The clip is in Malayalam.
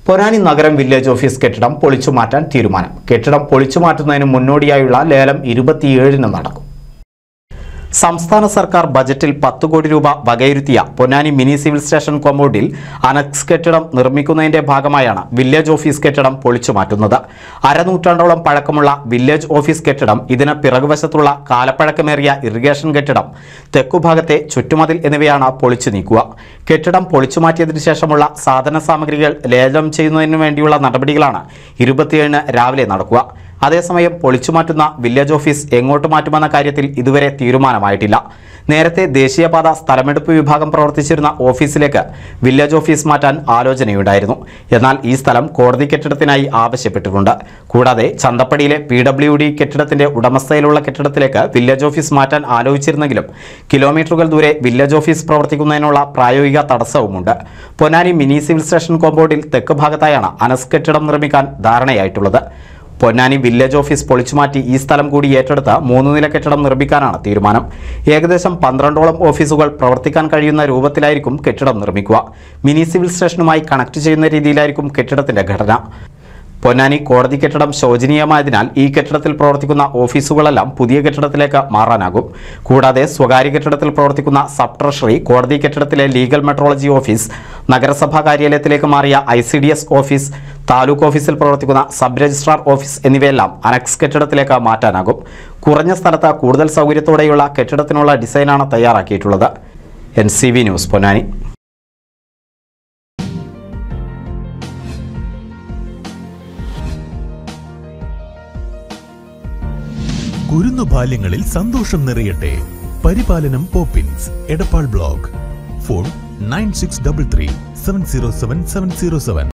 പൊന്നാനി നഗരം വില്ലേജ് ഓഫീസ് കെട്ടിടം പൊളിച്ചു മാറ്റാൻ തീരുമാനം കെട്ടിടം പൊളിച്ചു മാറ്റുന്നതിന് മുന്നോടിയായുള്ള ലേലം ഇരുപത്തിയേഴിന് നടക്കും സംസ്ഥാന സർക്കാർ ബജറ്റിൽ പത്ത് കോടി രൂപ വകയിരുത്തിയ പൊന്നാനി മിനി സിവിൽ സ്റ്റേഷൻ കോമ്പൗണ്ടിൽ അനക്സ് കെട്ടിടം നിർമ്മിക്കുന്നതിന്റെ ഭാഗമായാണ് വില്ലേജ് ഓഫീസ് കെട്ടിടം പൊളിച്ചു മാറ്റുന്നത് അരനൂറ്റാണ്ടോളം പഴക്കമുള്ള വില്ലേജ് ഓഫീസ് കെട്ടിടം ഇതിന് പിറകുവശത്തുള്ള കാലപ്പഴക്കമേറിയ ഇറിഗേഷൻ കെട്ടിടം തെക്കുഭാഗത്തെ ചുറ്റുമതിൽ എന്നിവയാണ് പൊളിച്ചു നീക്കുക കെട്ടിടം പൊളിച്ചു മാറ്റിയതിനു ശേഷമുള്ള സാധന സാമഗ്രികൾ ലേലം ചെയ്യുന്നതിനു വേണ്ടിയുള്ള നടപടികളാണ് ഇരുപത്തിയേഴിന് രാവിലെ നടക്കുക അതേസമയം പൊളിച്ചുമാറ്റുന്ന വില്ലേജ് ഓഫീസ് എങ്ങോട്ട് മാറ്റുമെന്ന കാര്യത്തിൽ ഇതുവരെ തീരുമാനമായിട്ടില്ല നേരത്തെ ദേശീയപാത സ്ഥലമെടുപ്പ് വിഭാഗം പ്രവർത്തിച്ചിരുന്ന ഓഫീസിലേക്ക് വില്ലേജ് ഓഫീസ് മാറ്റാൻ ആലോചനയുണ്ടായിരുന്നു എന്നാൽ ഈ സ്ഥലം കോടതി കെട്ടിടത്തിനായി ആവശ്യപ്പെട്ടിട്ടുണ്ട് കൂടാതെ ചന്തപ്പടിയിലെ പി ഡബ്ല്യു ഡി കെട്ടിടത്തിന്റെ ഉടമസ്ഥയിലുള്ള കെട്ടിടത്തിലേക്ക് വില്ലേജ് ഓഫീസ് മാറ്റാൻ ആലോചിച്ചിരുന്നെങ്കിലും കിലോമീറ്ററുകൾ ദൂരെ വില്ലേജ് ഓഫീസ് പ്രവർത്തിക്കുന്നതിനുള്ള പ്രായോഗിക തടസ്സവുമുണ്ട് പൊന്നാനി മിനി സിവിൽ സ്റ്റേഷൻ കോമ്പൗണ്ടിൽ തെക്ക് ഭാഗത്തായാണ് അനസ് കെട്ടിടം നിർമ്മിക്കാൻ ധാരണയായിട്ടുള്ളത് പൊന്നാനി വില്ലേജ് ഓഫീസ് പൊളിച്ചുമാറ്റി ഈ സ്ഥലം കൂടി ഏറ്റെടുത്ത് മൂന്ന് നില കെട്ടിടം നിർമ്മിക്കാനാണ് തീരുമാനം ഏകദേശം പന്ത്രണ്ടോളം ഓഫീസുകൾ പ്രവർത്തിക്കാൻ കഴിയുന്ന രൂപത്തിലായിരിക്കും കെട്ടിടം നിർമ്മിക്കുക മിനി സിവിൽ സ്റ്റേഷനുമായി കണക്ട് ചെയ്യുന്ന രീതിയിലായിരിക്കും കെട്ടിടത്തിന്റെ ഘടന പൊന്നാനി കോടതി കെട്ടിടം ശോചനീയമായതിനാൽ ഈ കെട്ടിടത്തിൽ പ്രവർത്തിക്കുന്ന ഓഫീസുകളെല്ലാം പുതിയ കെട്ടിടത്തിലേക്ക് മാറാനാകും കൂടാതെ സ്വകാര്യ കെട്ടിടത്തിൽ പ്രവർത്തിക്കുന്ന സബ് ട്രഷറി കോടതി കെട്ടിടത്തിലെ ലീഗൽ മെട്രോളജി ഓഫീസ് നഗരസഭാ കാര്യാലയത്തിലേക്ക് മാറിയ I C D S office taluk ഓഫീസിൽ പ്രവർത്തിക്കുന്ന സബ് രജിസ്ട്രാർ ഓഫീസ് എന്നിവയെല്ലാം അനക്സ് കെട്ടിടത്തിലേക്ക് മാറ്റാനാകും കുറഞ്ഞ സ്ഥലത്ത് കൂടുതൽ സൗകര്യത്തോടെയുള്ള കെട്ടിടത്തിനുള്ള ഡിസൈനാണ് തയ്യാറാക്കിയിട്ടുള്ളത് N C V news Ponnani കുരുന്നു ബാല്യങ്ങളിൽ സന്തോഷം നിറയട്ടെ പരിപാലനം Poppins Edappal block phone nine six double three seven zero seven seven zero seven